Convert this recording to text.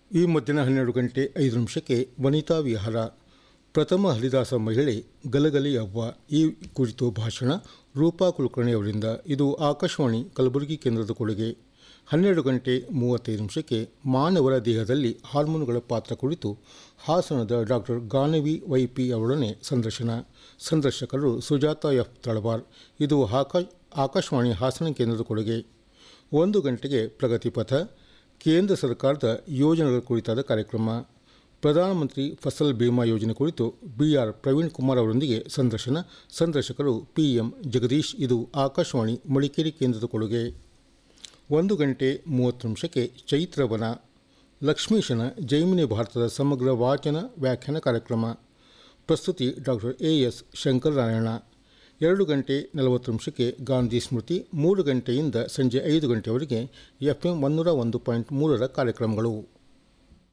ಈ ಮಧ್ಯಾಹ್ನ ಹನ್ನೆರಡು ಗಂಟೆ ಐದು ನಿಮಿಷಕ್ಕೆ ವನಿತಾ ವಿಹಾರ ಪ್ರಥಮ ಹರಿದಾಸ ಮಹಿಳೆ ಗಲಗಲಿ ಅವ್ವ ಈ ಕುರಿತು ಭಾಷಣ ರೂಪಾ ಕುಲಕರ್ಣಿ ಅವರಿಂದ ಇದು ಆಕಾಶವಾಣಿ ಕಲಬುರಗಿ ಕೇಂದ್ರದ ಕೊಡುಗೆ ಹನ್ನೆರಡು ಗಂಟೆ ಮೂವತ್ತೈದು ನಿಮಿಷಕ್ಕೆ ಮಾನವರ ದೇಹದಲ್ಲಿ ಹಾರ್ಮೋನ್ಗಳ ಪಾತ್ರ ಕುರಿತು ಹಾಸನದ ಡಾಕ್ಟರ್ ಗಾನವಿ ವೈ ಪಿ ಅವರೊಡನೆ ಸಂದರ್ಶನ ಸಂದರ್ಶಕರು ಸುಜಾತ ಎಫ್ ತಳವಾರ್ ಇದು ಆಕಾ ಆಕಾಶವಾಣಿ ಹಾಸನ ಕೇಂದ್ರದ ಕೊಡುಗೆ ಒಂದು ಗಂಟೆಗೆ ಪ್ರಗತಿ ಪಥ ಕೇಂದ್ರ ಸರ್ಕಾರದ ಯೋಜನೆಗಳ ಕುರಿತಾದ ಕಾರ್ಯಕ್ರಮ ಪ್ರಧಾನಮಂತ್ರಿ ಫಸಲ್ ಬಿಮಾ ಯೋಜನೆ ಕುರಿತು ಬಿ ಆರ್ ಪ್ರವೀಣ್ ಕುಮಾರ್ ಅವರೊಂದಿಗೆ ಸಂದರ್ಶನ ಸಂದರ್ಶಕರು ಪಿ ಎಂ ಜಗದೀಶ್ ಇದು ಆಕಾಶವಾಣಿ ಮಡಿಕೇರಿ ಕೇಂದ್ರದ ಕೊಡುಗೆ ಒಂದು ಗಂಟೆ ಮೂವತ್ತು ನಿಮಿಷಕ್ಕೆ ಚೈತ್ರವನ ಲಕ್ಷ್ಮೀಶನ ಜೈಮಿನಿ ಭಾರತದ ಸಮಗ್ರ ವಾಚನ ವ್ಯಾಖ್ಯಾನ ಕಾರ್ಯಕ್ರಮ ಪ್ರಸ್ತುತಿ ಡಾಕ್ಟರ್ ಎ ಎಸ್ ಶಂಕರನಾರಾಯಣ ಎರಡು ಗಂಟೆ ನಲವತ್ತು ನಿಮಿಷಕ್ಕೆ ಗಾಂಧಿ ಸ್ಮೃತಿ ಮೂರು ಗಂಟೆಯಿಂದ ಸಂಜೆ ಐದು ಗಂಟೆವರೆಗೆ ಎಫ್ ಎಂ ಒನ್ನೂರ ಒಂದು ಪಾಯಿಂಟ್ ಮೂರರ ಕಾರ್ಯಕ್ರಮಗಳು